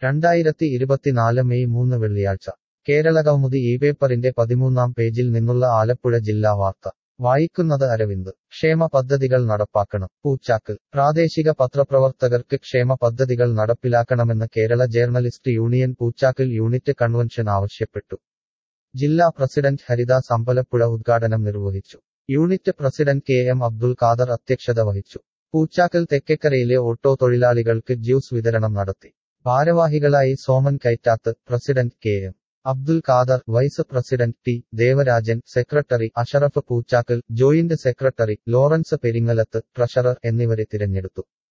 രണ്ടായിരത്തി ഇരുപത്തിനാല് മെയ് മൂന്ന് വെള്ളിയാഴ്ച കേരളകൗമുദി ഈ പേപ്പറിന്റെ പതിമൂന്നാം പേജിൽ നിന്നുള്ള ആലപ്പുഴ ജില്ലാ വാർത്ത വായിക്കുന്നത് അരവിന്ദ് ക്ഷേമ പദ്ധതികൾ നടപ്പാക്കണം പൂച്ചാക്കൽ പ്രാദേശിക പത്രപ്രവർത്തകർക്ക് ക്ഷേമ പദ്ധതികൾ നടപ്പിലാക്കണമെന്ന് Kerala journalist union Poochakkal unit convention ആവശ്യപ്പെട്ടു ജില്ലാ പ്രസിഡന്റ് ഹരിദാസ് അമ്പലപ്പുഴ ഉദ്ഘാടനം നിർവഹിച്ചു unit president K M Abdul Khader അധ്യക്ഷത വഹിച്ചു പൂച്ചാക്കൽ തെക്കേക്കരയിലെ ഓട്ടോ തൊഴിലാളികൾക്ക് ജ്യൂസ് വിതരണം നടത്തി ഭാരവാഹികളായി Soman Kaitath president K M Abdul Khader vice president T Devarajan secretary Ashraf Poochakkal joint secretary Lawrence Peringalath treasurer എന്നിവരെ തിരഞ്ഞെടുത്തു